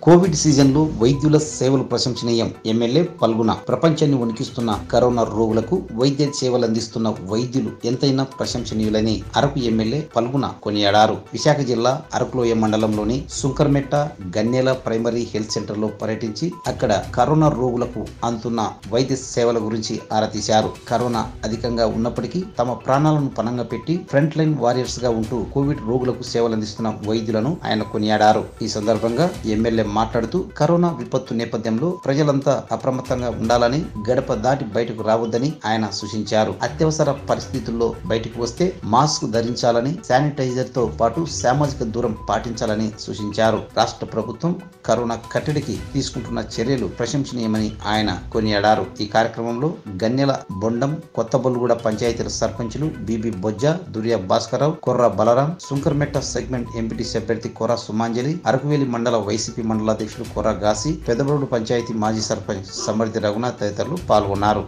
Covid సీజన్లో వైద్యుల సేవలు ప్రశంసనీయం ఎమ్మెల్యే పల్గున ప్రపంచాన్ని వణికిస్తున్న కరోనా రోగులకు వైద్య సేవలు అందిస్తున్న వైద్యులు ఎంతైనా ప్రశంసనీయులని అరకు ఎమ్మెల్యే పల్గున కొనియాడారు విశాఖ జిల్లా అరకులోయ మండలంలోని Sunkarametta Gannela primary health centre లో పర్యటించి అక్కడ కరోనా రోగులకు అందుతున్న వైద్య సేవల గురించి ఆరా తీశారు కరోనా అధికంగా ఉన్నప్పటికీ తమ ప్రాణాలను పణంగా పెట్టి ఫ్రంట్ లైన్ వారియర్స్ గా ఉంటూ కోవిడ్ రోగులకు సేవలు అందిస్తున్న వైద్యులను ఆయన కొనియాడారు ఈ సందర్భంగా ఎమ్మెల్యే మాట్లాడుతూ కరోనా విపత్తు నేపథ్యంలో ప్రజలంతా అప్రమత్తంగా ఉండాలని గడప దాటి బయటకు రావద్దని ఆయన సూచించారు అత్యవసర పరిస్థితుల్లో బయటకు వస్తే మాస్క్ ధరించాలని శానిటైజర్ తో పాటు సామాజిక దూరం పాటించాలని సూచించారు రాష్ట్ర ప్రభుత్వం కరోనా కట్టడికి తీసుకుంటున్న చర్యలు ప్రశంసనీయమని ఆయన కొనియాడారు ఈ కార్యక్రమంలో గన్నెల బొండం కొత్తబొల్లుగూడ పంచాయతీల సర్పంచులు బీబీ బొజ్జ దుర్య భాస్కరరావు కొర్ర బలరాం సుంకర్మెట్ట సెగ్మెంట్ ఎంపీటీసీ అభ్యర్థి కొర్ర సుమాంజలి అరకువేలి మండల వైసీపీ మండలాధ్యక్షులు కొర్ర గాసి పెదబరుడు పంచాయతీ మాజీ సర్పంచ్ సమర్థి రఘునాథ్ తదితరులు పాల్గొన్నారు